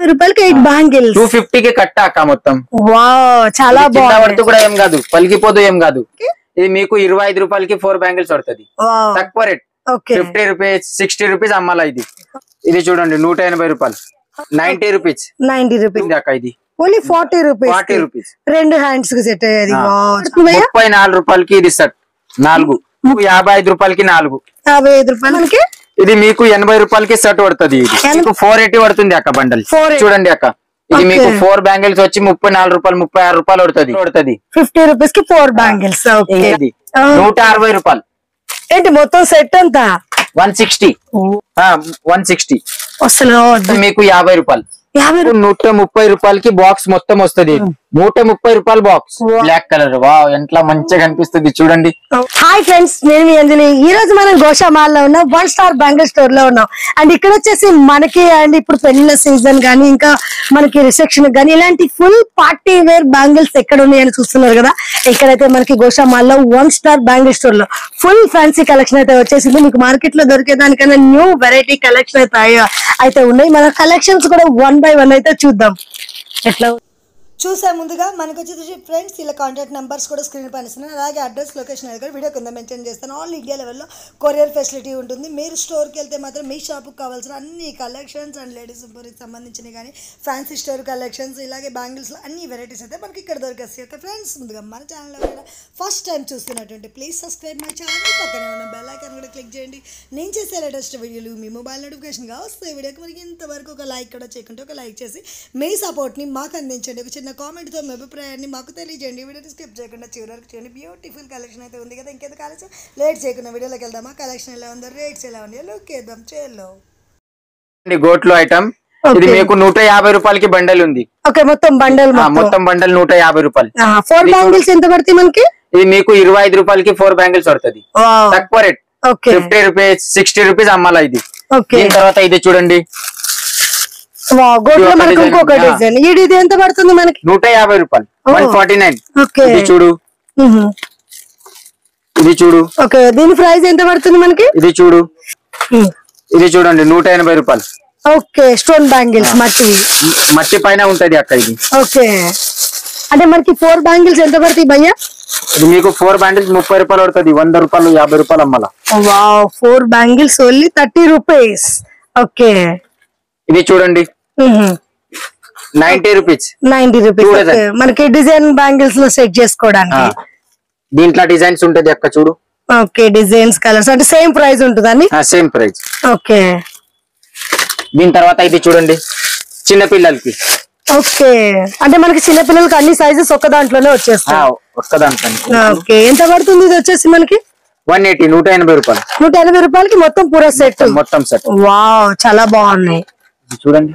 రూపాయలకి eight bangles two ఫిఫ్టీకి కట్ట అక్క మొత్తం వా చాలా ఇది కింద బాగుంది పడుతూ కూడా ఏం కాదు పలికిపోదు ఏం కాదు ఇది మీకు ఇరవై ఐదు రూపాయలకి ఫోర్ బ్యాంగిల్స్ పడుతుంది వావ్ తక్కువ rate okay fifty rupees sixty rupees అమ్మాలా ఇది ఇది చూడండి నూట ఎనభై రూపాయలు నైన్టీ రూపీస్ నైన్టీ రూపీస్ అక్క ఇది only forty rupees forty rupees రెండు హ్యాండ్స్ కి సెట్ అయ్యేది ఆ. వావ్. భయ్యా? ముప్పై నాలుగు రూపాయలకి ఇది సెట్ నాలుగు యాభై ఐదు రూపాయలకి నాలుగు యాభై ఐదు రూపాయలు మనకి ఇది మీకు ఎనభై రూపాయలకి సెట్ పడుతుంది ఇది మీకు ఫోర్ ఎయిటీ పడుతుంది అక్క బండల్ 480. చూడండి అక్క ఇది మీకు Okay. ఫోర్ బ్యాంగిల్స్ వచ్చి ముప్పై నాలుగు రూపాయలు ముప్పై ఆరు రూపాయలు పడుతుంది పడుతుంది ఫిఫ్టీ రూపీస్ కి ఫోర్ బ్యాంగిల్స్ ఓకే ఇది ఆ. నూట అరవై రూపాయలు ఏంటి మొత్తం సెట్ అంతా వన్ సిక్స్టీ వన్ సిక్స్టీ అసలు మీకు యాభై రూపాయలు యాభై రూపాయలు నూట ముప్పై రూపాయలకి బాక్స్ మొత్తం వస్తుంది నూట ముప్పై రూపాయల బాక్స్ బ్లాక్ కలర్ వా ఎంట్లా మంచిగా కనిపిస్తుంది చూడండి హాయ్ ఫ్రెండ్స్ నేను మీ అంజలి ఈ రోజు మనం గోషామాల్ లో ఉన్నాం వన్ స్టార్ బ్యాంగిల్ స్టోర్ లో ఉన్నాం అండ్ ఇక్కడ వచ్చేసి మనకి అండ్ ఇప్పుడు పెళ్లిళ్ళ సీజన్ గానీ ఇంకా మనకి రిసెప్షన్ గానీ ఇలాంటి ఫుల్ పార్టీ వేర్ బ్యాంగిల్స్ ఎక్కడ ఉన్నాయని చూస్తున్నారు కదా ఇక్కడైతే మనకి గోషామాల్ లో వన్ స్టార్ బ్యాంగిల్ స్టోర్ లో ఫుల్ ఫ్యాన్సీ కలెక్షన్ అయితే వచ్చేసింది మీకు మార్కెట్ లో దొరికే దానికన్నా న్యూ వెరైటీ కలెక్షన్ అయితే అయ్యా- అయితే ఉన్నాయి మన కలెక్షన్స్ కూడా వన్ బై వన్ అయితే చూద్దాం ఎట్లా చూసే ముందుగా మనకు వచ్చేసి ఫ్రెండ్స్ ఇలా కాంటాక్ట్ నెంబర్స్ కూడా స్క్రీన్ పైన ఇస్తున్నాను అలాగే అడ్రస్ లొకేషన్ అది కూడా వీడియో కింద మెన్షన్ చేస్తాను ఆల్ ఇండియా లెవెల్లో కొరియర్ ఫెసిలిటీ ఉంటుంది మీరు స్టోర్కి వెళ్తే మాత్రం మీ షాప్కి కావాల్సిన అన్ని కలెక్షన్స్ అండ్ లేడీస్ ఇంపోర్కి సంబంధించినవి కానీ ఫ్యాన్సీ స్టోర్ కలెక్షన్స్ ఇలాగే బ్యాంగిల్స్లో అన్ని వెరైటీస్ అయితే మనకి ఇక్కడ దొరికేస్తాయి ఓకే ఫ్రెండ్స్ ముందుగా మన ఛానల్లో కూడా ఫస్ట్ టైం చూస్తున్నటువంటి ప్లీజ్ సబ్స్క్రైబ్ మై ఛానల్ పక్కనే ఉన్న బెల్ ఐకాన్ కూడా క్లిక్ చేయండి నేను చేసే లేటెస్ట్ వీడియోలు మీ మొబైల్ నోటిఫికేషన్గా వస్తాయి వీడియోకి మనకి ఇంతవరకు ఒక లైక్ కూడా చేయకుంటే ఒక లైక్ చేసి మీ సపోర్ట్ని మాకు అందించండి ఒక చిన్న కామెంట్తో మీ అభిప్రాయాన్ని మాకు తెలియజేయండి వీడియోని స్కిప్ చేయకుండా చివరి వరకు చేయండి బ్యూటిఫుల్ కలెక్షన్ అయితే ఉంది కదా ఇంకెందుకు ఆలస్యం లేట్ చేయకుండా వీడియోలోకి వెళ్దామా కలెక్షన్ ఎలా ఉందో రేట్స్ ఎలా ఉన్నాయో లుక్ వేద్దాం చేయాలో గోట్లు ఐటమ్ ఇది Okay. మీకు నూట యాభై రూపాయలకి బండల్ ఉంది ఓకే మొత్తం బండల్ ఆ, మొత్తం మొత్తం బండల్ నూట యాభై రూపాయలు ఫోర్ బ్యాంగిల్స్ ఎంత పడతాయి మనకి ఇది మీకు ఇరవై ఐదు రూపాయలకి ఫోర్ బ్యాంగిల్స్ పడుతుంది తక్కువ rate okay fifty rupees sixty rupees అమ్మాలా ఇది ఓకే దీని తర్వాత ఇది చూడండి గోట్లో ఇది ఒక మనకి design. ఇంకొక ఆ. డిజైన్ ఇది ఇది ఎంత పడుతుంది మనకి నూట యాభై రూపాయలు Oh. One forty nine okay ఇది చూడు ఇది చూడు ఓకే దీని ప్రైస్ ఎంత పడుతుంది మనకి ఇది చూడు ఇది చూడండి నూట ఎనభై రూపాయలు ఓకే స్టోన్ బ్యాంగిల్స్ మట్టి మ- మట్టి పైన ఉంటది అక్క ఇది ఓకే అంటే మనకి ఫోర్ బ్యాంగిల్స్ ఎంత పడతాయి భయ్యా ఇది మీకు ఫోర్ బ్యాండిల్స్ ముప్పై రూపాయలు పడుతుంది వంద రూపాయలు యాభై రూపాయలు అమ్మాల wow four bangles only thirty rupees okay ఇది చూడండి ninety rupees ninety rupees Two okay మనకి డిజైన్ బ్యాంగిల్స్ లో సెట్ చేసుకోవడానికి దీంట్లో డిజైన్స్ ఉంటది అక్క చూడు ఓకే డిజైన్స్ కలర్స్ అంటే సేమ్ ప్రైస్ ఉంటుందని సేమ్ ప్రైస్ ఓకే దీని తర్వాత ఇది చూడండి చిన్న పిల్లలకి ఓకే అంటే మనకి చిన్న పిల్లలకి అన్ని సైజెస్ ఒక్క దాంట్లోనే ఆ, వచ్చేస్తాయి ఒక్క దాంట్లో ఓకే ఎంత పడుతుంది ఇది వచ్చేసి మనకి వన్ ఎయిటీ నూట ఎనభై రూపాయలు నూట ఎనభై రూపాయలకి మొత్తం పూరా సెట్ మొత్తం సెట్ వావ్ చాలా బాగున్నాయి చూడండి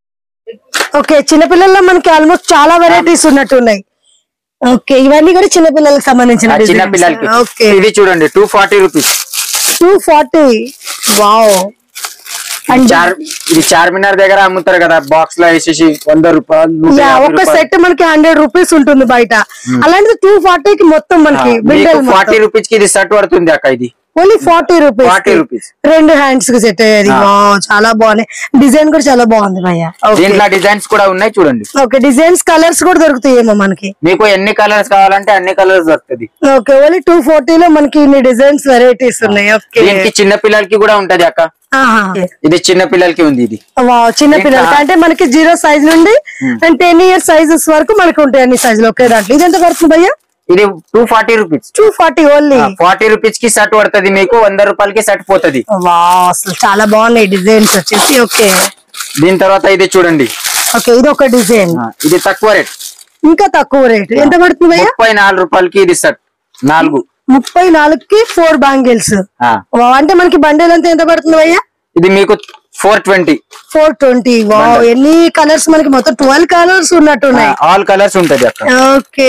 ఓకే చిన్నపిల్లల్లో మనకి ఆల్మోస్ట్ చాలా వెరైటీస్ ఉన్నట్టున్నాయి ఓకే ఇవన్నీ కూడా చిన్నపిల్లలకు సంబంధించిన ఆ, చిన్న designs. పిల్లలకి ఓకే ఇది చూడండి two forty rupees two forty wow and చార్ ఇది చార్మినార్ దగ్గర అమ్ముతారు కదా బాక్స్ లో వేసేసి వంద రూపాయలు నూట యా యాభై ఒక రూపాయలు సెట్ మనకి హండ్రెడ్ రూపీస్ ఉంటుంది బయట అలాంటిది టూ ఫార్టీకి మొత్తం మనకి బిల్డల్ ఫార్టీ రూపీస్ కి ఇది సెట్ పడుతుంది అక్క ఇది ఓన్లీ ఫార్టీ రూపీస్ 40 రూపీస్ రెండు హ్యాండ్స్ కి సెట్ అయ్యేది వావ్ చాలా బాగున్నాయి డిజైన్ కూడా చాలా బాగుంది భయ్య ఓకే దీంట్లో డిజైన్స్ కూడా ఉన్నాయి చూడండి ఓకే డిజైన్స్ కలర్స్ కూడా దొరుకుతాయేమో మనకి మీకు ఎన్ని కలర్స్ కావాలంటే అన్ని కలర్స్ దొరుకుతుంది ఓకే ఓన్లీ టూ లో మనకి ఇన్ని డిజైన్స్ వెరైటీస్ ఉన్నాయి ఓకే దీనికి చిన్న పిల్లలకి కూడా ఉంటది అక్క ఆహా. ఇది చిన్న పిల్లలకి ఉంది ఇది వావ్ చిన్న పిల్లలకి అంటే మనకి జీరో సైజ్ నుండి అండ్ టెన్ ఇయర్స్ సైజెస్ వరకు మనకి ఉంటాయి అన్ని సైజులు ఒకే దాంట్లో ఇది ఎంత పడుతుంది భయ్య ఇది two forty rupees two forty only forty rupees కి సెట్ పడుతుంది మీకు వంద రూపాయలకి సెట్ పోతుంది వావ్ అసలు చాలా బాగున్నాయి డిజైన్స్ వచ్చేసి ఓకే దీని తర్వాత ఇది చూడండి ఓకే ఇది ఒక డిజైన్ ఆ, ఇది తక్కువ రేట్ ఇంకా తక్కువ రేట్ ఎంత పడుతుంది భయ్య ముప్పై నాలుగు రూపాయలకి ఇది సెట్ నాలుగు ముప్పై నాలుగుకి ఫోర్ బ్యాంగిల్స్ ఆ, అంటే మనకి బండిల్ అంతా ఎంత పడుతుంది భయ్య ఇది మీకు four twenty four twenty wow ఎన్ని కలర్స్ మనకి మొత్తం ట్వెల్వ్ కలర్స్ ఉన్నట్టున్నాయి ఆల్ కలర్స్ ఉంటది అక్క ఓకే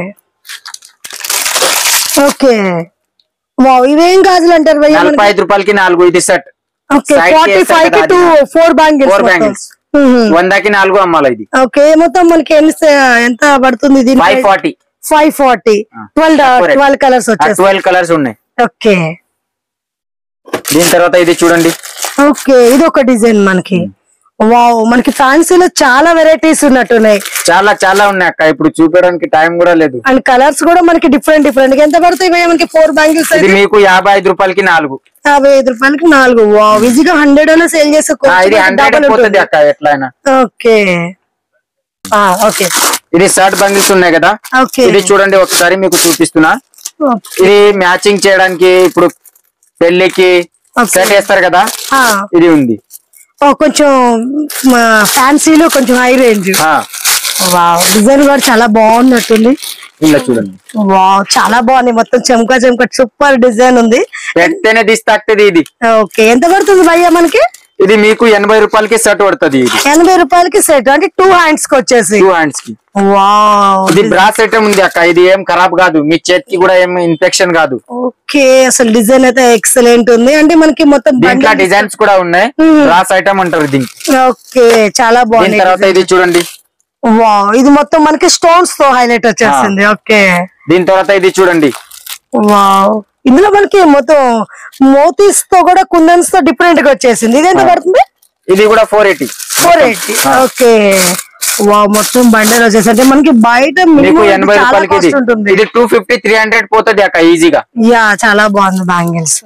ఓకే వావ్ ఇవేం గాజులు అంటారు భయ్య నలభై ఐదు రూపాయలకి నాలుగు ఇది సెట్ ఓకే Side ఫార్టీ చేస్తారు ఫైవ్ కి కదా టూ అది. ఫోర్ బ్యాంగిల్స్ ఫోర్ బ్యాంగిల్స్ వందకి నాలుగు అమ్మాలి ఇది ఓకే మొత్తం మనకి ఎన్ని స- ఎంత పడుతుంది దీని five forty five forty twelve correct. Twelve colours వచ్చేస్తాయి ట్వెల్వ్ కలర్స్ ఉన్నాయి ఓకే దీని తర్వాత ఇది చూడండి ఓకే ఇది ఒక డిజైన్ మనకి వావ్ మనకి ఫ్యాన్సీలో చాలా వెరైటీస్ ఉన్నట్టున్నాయి చాలా చాలా ఉన్నాయి అక్క ఇప్పుడు చూపించడానికి టైం కూడా లేదు అండ్ కలర్స్ కూడా మనకి డిఫరెంట్ డిఫరెంట్ ఎంత పడతాయి భయ్యా మనకి ఫోర్ బ్యాంగిల్స్ ఇది మీకు యాభై ఐదు రూపాయలకి నాలుగు యాభై ఐదు రూపాయలకి నాలుగు వావ్ ఈజీగా హండ్రెడ్ అన్న సేల్ చేసే ఆ, ఇది హండ్రెడ్ పోతుంది అక్క ఎట్లయినా ఓకే ఓకే ఇది షర్ట్ బంగిల్స్ ఉన్నాయి కదా ఓకే ఇది చూడండి ఒకసారి మీకు చూపిస్తున్నా ఇది మ్యాచింగ్ చేయడానికి ఇప్పుడు పెళ్లికి Okay. సెట్ వేస్తారు కదా ఇది ఉంది కొంచెం ఫ్యాన్సీలో కొంచెం హై రేంజ్ ఆ, వావ్ డిజైన్ కూడా చాలా బాగున్నట్టుంది ఇలా చూడండి వావ్ చాలా బాగుంది మొత్తం చెమక చెమక సూపర్ డిజైన్ ఉంది పెడితేనే తీస్తాక్తది ఇది ఓకే ఎంత పడుతుంది భయ్యా మనకి ఇది మీకు ఎనభై రూపాయలకి షర్ట్ పడుతుంది ఇది ఎనభై రూపాయలకి సెట్ అంటే టూ హ్యాండ్స్ కి వచ్చేసి టూ హ్యాండ్స్ కి వావ్ ఇది బ్రాస్ ఐటమ్ ఉంది అక్క ఇది ఏం ఖరాబ్ కాదు మీ చేతికి కూడా ఏం ఇన్ఫెక్షన్ కాదు ఓకే అసలు డిజైన్ అయితే ఎక్సలెంట్ ఉంది అంటే మనకి మొత్తం దీంట్లో bundle- డిజైన్స్ కూడా ఉన్నాయి Hmm. బ్రాస్ ఐటమ్ అంటారు దీనికి ఓకే చాలా దీని బాగుంది తర్వాత ఇది చూడండి వావ్ ఇది మొత్తం మనకి స్టోన్స్ తో హైలైట్ వచ్చేసింది ఓకే దీని తర్వాత ఇది చూడండి వావ్ ఇందులో మనకి మొత్తం మోతీస్ తో కూడా కుందన్స్ తో డిఫరెంట్ గా వచ్చేసింది ఇది ఎంత పడుతుంది ఇది కూడా four eighty four eighty okay wow మొత్తం బండల్ వచ్చేసి అంటే మనకి బయట మీకు minimum ఎనభై చాలా రూపాయలకి ఇది cost ఉంటుంది ఇది టూ ఫిఫ్టీ త్రీ హండ్రెడ్ పోతుంది అక్క ఈజీగా యా చాలా బాగుంది బ్యాంగిల్స్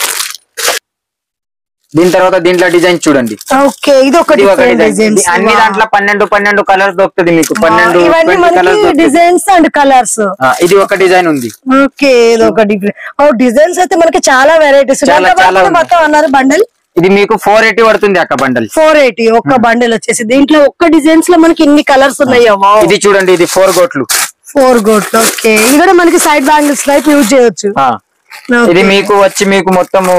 దీని తర్వాత దీంట్లో డిజైన్ చూడండి ఓకే ఇది ఒక ఇది ఒక డిఫరెంట్ డిజైన్ డిజైన్స్ అన్ని దాంట్లో పన్నెండు పన్నెండు కలర్స్ దొరుకుతుంది మీకు పన్నెండు ఇవన్నీ ట్వంటీ కలర్స్ మనకి డిజైన్స్ అండ్ కలర్స్ ఇది ఒక డిజైన్ ఉంది ఓకే ఇది ఒక డిఫరెంట్ ఓ డిజైన్స్ అయితే మనకి చాలా వెరైటీస్ చాలా, చాలా ఉన్నాయి. మొత్తం అన్నారు బండల్ ఇది మీకు ఫోర్ ఎయిటీ పడుతుంది అక్క బండల్ ఫోర్ ఎయిటీ ఒక్క బండిల్ వచ్చేసి దీంట్లో ఒక్క డిజైన్స్ లో మనకి ఇన్ని కలర్స్ ఉన్నాయో ఇది చూడండి ఇది ఫోర్ గోట్లు ఫోర్ గోట్లు ఓకే ఇది కూడా మనకి సైడ్ బ్యాంగిల్స్ టైప్ యూజ్ చేయొచ్చు ఆ. ఇది మీకు వచ్చి మీకు మొత్తము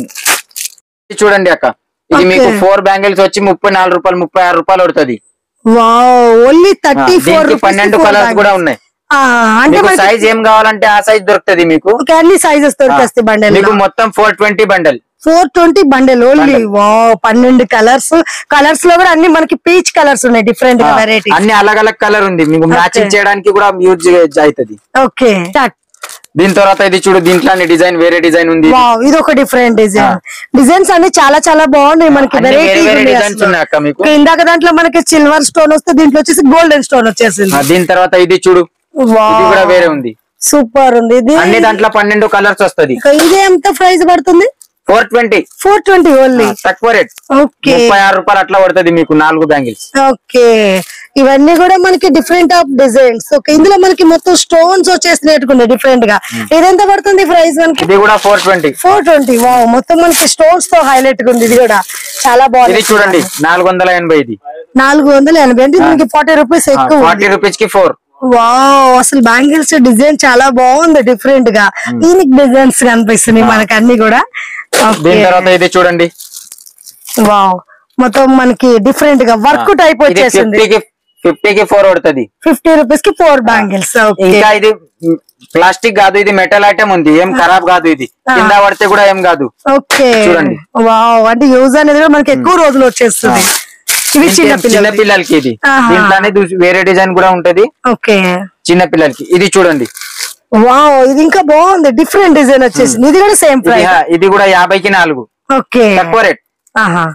ఇది చూడండి అక్క ఇది Okay. మీకు ఫోర్ బ్యాంగిల్స్ వచ్చి ముప్పై నాలుగు రూపాయలు ముప్పై ఆరు రూపాయలు పడుతుంది వావ్ ఓన్లీ ఆ, థర్టీ ఫోర్ దీనికి పన్నెండు కలర్స్ కూడా ఉన్నాయి అంటే మీకు మనకి సైజ్ ఏం కావాలంటే ఆ సైజ్ దొరుకుతుంది మీకు ఓకే, అన్ని సైజెస్ దొరికేస్తాయి బండల్ మీకు మొత్తం four twenty bundle four twenty bundle only wow పన్నెండు కలర్స్ కలర్స్ లో కూడా అన్ని మనకి పీచ్ కలర్స్ ఉన్నాయి డిఫరెంట్ గా వెరైటీ అన్ని అలగ్ అలగ్ కలర్ ఉంది మీకు మ్యాచింగ్ చేయడానికి కూడా యూజ్ అవుతుంది ఓకే దీని తర్వాత ఇది చూడు దీంట్లో డిజైన్ వేరే డిజైన్ ఉంది వావ్ ఇది ఒక డిఫరెంట్ డిజైన్ డిజైన్స్ అన్ని చాలా చాలా బాగున్నాయి మనకి అన్ని వేరే వేరే వెరైటీ డిజైన్స్ ఉన్నాయి అక్క మీకు ఇందాక దాంట్లో మనకి సిల్వర్ స్టోన్ వస్తే దీంట్లో వచ్చేసి గోల్డెన్ స్టోన్ వచ్చేసింది ఆ, దీని తర్వాత ఇది చూడు ఇది కూడా వేరే ఉంది సూపర్ ఉంది ఇది అన్ని దాంట్లో పన్నెండు కలర్స్ వస్తది ఇంకా ఇది ఎంత ప్రైస్ పడుతుంది four twenty four twenty only తక్కువ రేట్ ఓకే ముప్పై ఆరు రూపాయలు అట్లా పడుతుంది మీకు నాలుగు బ్యాంగిల్స్ ఓకే ఇవన్నీ కూడా మనకి డిఫరెంట్ ఆఫ్ డిజైన్స్ ఓకే ఇందులో మనకి మొత్తం స్టోన్స్ వచ్చేసినట్టుకుంది డిఫరెంట్ గా ఇదెంత పడుతుంది ప్రైస్ మనకి ఇది కూడా four twenty four twenty wow మొత్తం మనకి స్టోన్స్ తో హైలైట్ ఉంది ఇది కూడా చాలా ఇది బాగుంది చూడండి నాలుగు వందల ఎనభై ఇది నాలుగు వందల ఎనభై అంటే మనకి ఫార్టీ రూపీస్ ఎక్కువ ఫార్టీ రూపీస్ కి ఫోర్ వావ్ అసలు బ్యాంగిల్స్ డిజైన్ చాలా బాగుంది డిఫరెంట్ గా యూనిక్ డిజైన్స్ కనిపిస్తున్నాయి మనకి అన్ని కూడా దీని తర్వాత ఇది చూడండి వావ్ మొత్తం మనకి డిఫరెంట్ గా వర్క్ టైప్ ఇది వచ్చేసింది ఫిఫ్టీకి ఫిఫ్టీకి ఫోర్ పడుతుంది ఫిఫ్టీ రూపీస్ కి ఫోర్ బ్యాంగిల్స్ ఓకే ఇంకా ఇది ప్లాస్టిక్ కాదు ఇది మెటల్ ఐటమ్ ఉంది ఏం ఖరాబ్ కాదు ఇది కింద పడితే కూడా ఏం కాదు ఓకే చూడండి. వావ్ అంటే యూజ్ అనేది కూడా మనకి ఎక్కువ రోజులు వచ్చేస్తుంది ఇవి చిన్న ఇంకేం చిన్న పిల్లలు పిల్లలకి ఇది ఆహా. దీంట్లోనే దూ- వేరే డిజైన్ కూడా ఉంటది ఓకే చిన్న పిల్లలకి ఇది చూడండి వావ్ ఇది ఇంకా బాగుంది డిఫరెంట్ డిజైన్ వచ్చేసింది ఇది కూడా సేమ్ ఇది ప్రైస్ హా, ఇది కూడా యాభైకి నాలుగు ఓకే తక్కువ రేట్ ఆహా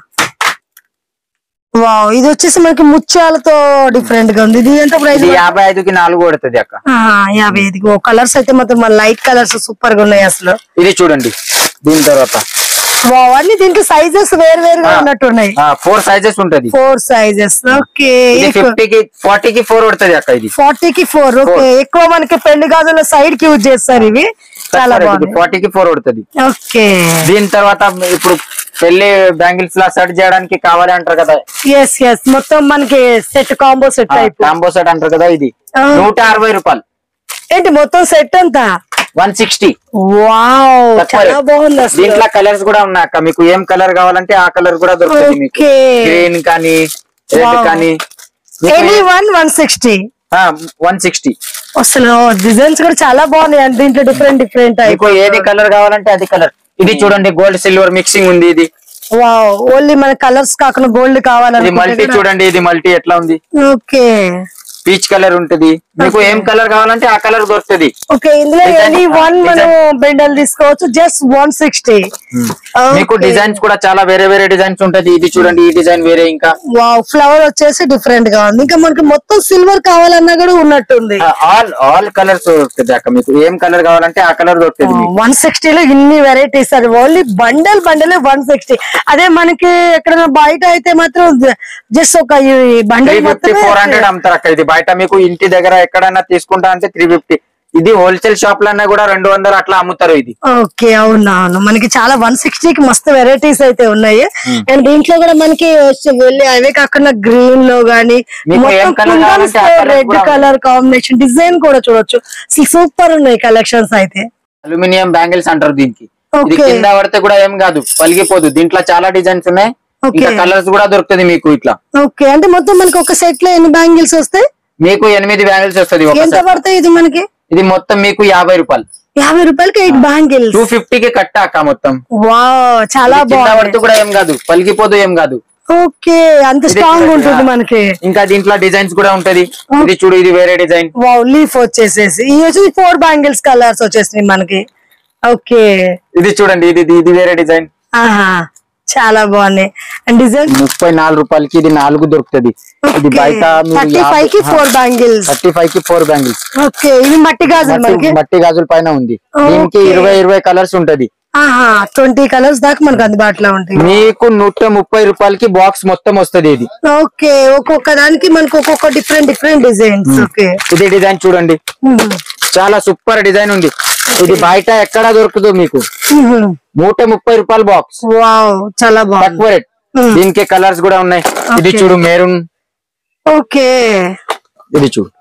వావ్ ఇది వచ్చేసి మనకి ముత్యాలతో డిఫరెంట్ గా ఉంది ఇది ఎంత ప్రైస్ ఇది యాభై ఐదుకి నాలుగు పడుతుంది అక్క యాభై ఐదు కలర్స్ అయితే మొత్తం లైట్ కలర్స్ సూపర్ గా ఉన్నాయి అసలు ఇది చూడండి దీని తర్వాత వావ్ అన్ని దీంట్లో సైజెస్ వేరు వేరుగా ఉన్నట్టున్నాయి ఫోర్ సైజెస్ ఉంటది ఫోర్ సైజెస్ ఓకే ఇది ఫిఫ్టీకి ఫార్టీకి ఫోర్ పడుతుంది అక్క ఇది ఫార్టీకి ఫోర్ ఓకే ఎక్కువ మనకి పెళ్లి గాజుల సైడ్ కి యూజ్ చేస్తారు ఇవి చాలా బాగుంది ఫార్టీకి ఫోర్ పడుతుంది ఓకే దీని తర్వాత ఇప్పుడు పెళ్లి బ్యాంగిల్స్ లా సెట్ చేయడానికి కావాలి అంటారు కదా ఎస్ ఎస్ మొత్తం మనకి set combo set type combo set అంటారు కదా ఇది ఆ. నూట అరవై రూపాయలు ఏంటి మొత్తం సెట్ అంతా వన్ సిక్స్టీ వావ్ చాలా బాగుంది అసలు దీంట్లో కలర్స్ కూడా ఉన్నాయి అక్క మీకు ఏం కలర్ కావాలంటే ఆ కలర్ కూడా దొరుకుతుంది మీకు ఓకే గ్రీన్ కానీ రెడ్ Wow. కానీ any one one sixty one sixty అసలు డిజైన్స్ కూడా చాలా బాగున్నాయి అండి దీంట్లో డిఫరెంట్ డిఫరెంట్ టైప్ మీకు ఏది కలర్ కావాలంటే అది కలర్ ఇది చూడండి గోల్డ్ సిల్వర్ మిక్సింగ్ ఉంది ఇది వావ్ ఓన్లీ మన కలర్స్ కాకుండా గోల్డ్ ఇది మల్టీ కావాలనుకుంటే చూడండి ఇది మల్టీ ఎట్లా ఉంది ఓకే పీచ్ కలర్ ఉంటది మీకు ఏం కలర్ కావాలంటే ఆ కలర్ దొరుకుతుంది ఓకే ఇందులో Design- ఎనీ వన్ design. మనం బెండల్ తీసుకోవచ్చు జస్ట్ వన్ సిక్స్టీ మీకు డిజైన్స్ కూడా చాలా వేరే వేరే డిజైన్స్ ఉంటది ఇది చూడండి ఈ డిజైన్ వేరే ఇంకా వావ్ ఫ్లవర్ వచ్చేసి డిఫరెంట్ గా ఉంది ఇంకా మనకి మొత్తం సిల్వర్ కావాలన్నా కూడా ఉన్నట్టుంది ఆల్ ఆల్ కలర్స్ దొరుకుతుంది అక్క మీకు ఏం కలర్ కావాలంటే ఆ కలర్ దొరుకుతుంది మీకు వన్ సిక్స్టీలో ఇన్ని వెరైటీస్ అది only bundle bundle one sixty అదే మనకి ఎక్కడైనా బయట అయితే మాత్రం జస్ట్ ఒక three bundle fifty four hundred అమ్ముతారు అక్క ఇది బయట మీకు ఇంటి దగ్గర ఎక్కడైనా తీసుకుంటా అంటే త్రీ ఫిఫ్టీ ఇది హోల్సేల్ షాప్ లన్నా కూడా రెండు వందలు అట్లా అమ్ముతారు ఇది ఓకే అవునా అవును మనకి చాలా వన్ కి మస్తు వెరైటీస్ అయితే ఉన్నాయి అండ్ దీంట్లో కూడా మనకి వచ్చి- వెళ్ళి అవే కాకుండా గ్రీన్ లో గానీ మీకు ఏం colour కావాలంటే ఆ colour రెడ్ కూడా కలర్ కాంబినేషన్ డిజైన్ కూడా చూడొచ్చు సూపర్ ఉన్నాయి కలెక్షన్స్ అయితే అల్యూమినియం బ్యాంగిల్స్ అంటారు దీనికి ఇది Okay. కింద పడితే కూడా ఏం కాదు పలిగిపోదు దీంట్లో చాలా డిజైన్స్ ఉన్నాయి Okay. ఇంకా కలర్స్ కూడా దొరుకుతుంది మీకు ఇట్లా ఓకే అంటే మొత్తం మనకి ఒక సెట్ లో ఎన్ని బ్యాంగిల్స్ వస్తాయి మీకు ఎనిమిది బ్యాంగిల్స్ వస్తుంది ఒక ఎంత set. పడతాయి ఇది మనకి ఇది మొత్తం మీకు యాభై రూపాయలు యాభై రూపాయలకి ఎయిట్ బ్యాంగిల్స్ టూ ఫిఫ్టీ కి కట్ట అక్క మొత్తం వావ్ చాలా ఇది కింద బాగుంది పడితే కూడా ఏం కాదు పలిగిపోదు ఏం కాదు ఓకే అంత ఇది స్ట్రాంగ్ చూడండి, ఉంటుంది ఆ. మనకి ఇంకా దీంట్లో డిజైన్స్ కూడా ఉంటది ఇది చూడు ఇది వేరే డిజైన్ వావ్ లీఫ్ వచ్చేసేసి ఈ వచ్చి ఫోర్ బ్యాంగిల్స్ కలర్స్ వచ్చేసినాయి మనకి ఓకే ఇది చూడండి ఇది ఇది- ఇది వేరే డిజైన్ ఆహా చాలా బాగున్నాయి అండ్ డిజైన్ ముప్పై నాలుగు రూపాయలకి ఇది నాలుగు దొరుకుతుంది ఇది బయట థర్టీ ఫైవ్ కి ఫోర్ బ్యాంగిల్స్ థర్టీ ఫైవ్ కి ఫోర్ బ్యాంగిల్స్ ఓకే ఇవి మట్టి గాజులు మనకి మట్టి గాజుల పైన ఉంది దీనికి Okay. ఇరవై ఇరవై కలర్స్ ఉంటది ఆహా ట్వంటీ కలర్స్ దాకా మనకు అందుబాటులో ఉంటాయి మీకు నూట ముప్పై రూపాయలకి బాక్స్ మొత్తం వస్తది ఇది ఓకే ఒక్కొక్క దానికి మనకు ఒక్కొక్క డిఫరెంట్ డిఫరెంట్ డిజైన్స్ ఓకే ఇది డిజైన్ చూడండి చాలా సూపర్ డిజైన్ ఉంది ఇది బయట ఎక్కడ దొరకదు మీకు నూట ముప్పై రూపాయల బాక్స్ వావ్ చాలా బాగుంది తక్కువ రేట్ దీనికి కలర్స్ కూడా ఉన్నాయి ఇది Okay. చూడు మెరూన్ ఓకే ఇది చూడు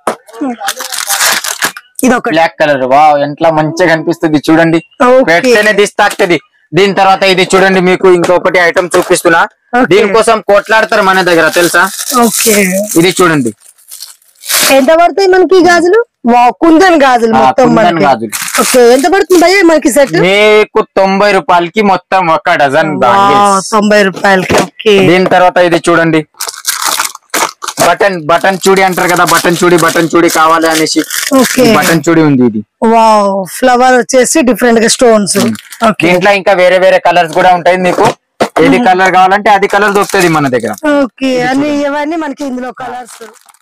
ఇది ఒకటి బ్లాక్ కలర్ వావ్ ఎంత మంచిగా కనిపిస్తుంది చూడండి Okay. పెడితేనే దిస్తాక్తది దీని తర్వాత ఇది చూడండి మీకు ఇంకొకటి ఐటమ్ చూపిస్తున్నా Okay. దీనికోసం కోట్లాడతారు మన దగ్గర తెలుసా ఓకే ఇది చూడండి ఎంత పడతాయి మనకి ఈ గాజులు వావ్ కుందన్ గాజులు ఆ, మొత్తం కుందన్ మనకి గాజులు. ఓకే ఎంత పడుతుంది భయ్య మనకి సెట్ మీకు తొంభై రూపాయలకి మొత్తం ఒక డజన్ బ్యాంగిల్స్ తొంభై రూపాయలకి ఓకే దీని తర్వాత ఇది చూడండి బటన్ బటన్ చూడి అంటారు కదా బటన్ చూడి బటన్ చూడి కావాలి అనేసి ఓకే బటన్ చూడి ఉంది ఇది వావ్ ఫ్లవర్ వచ్చేసి డిఫరెంట్ గా స్టోన్స్ ఓకే దీంట్లో ఇంకా వేరే వేరే కలర్స్ కూడా ఉంటాయి మీకు ఏది కలర్ కావాలంటే అది కలర్ దొరుకుతుంది మన దగ్గర ఓకే అన్ని ఇవన్నీ మనకి ఇందులో కలర్స్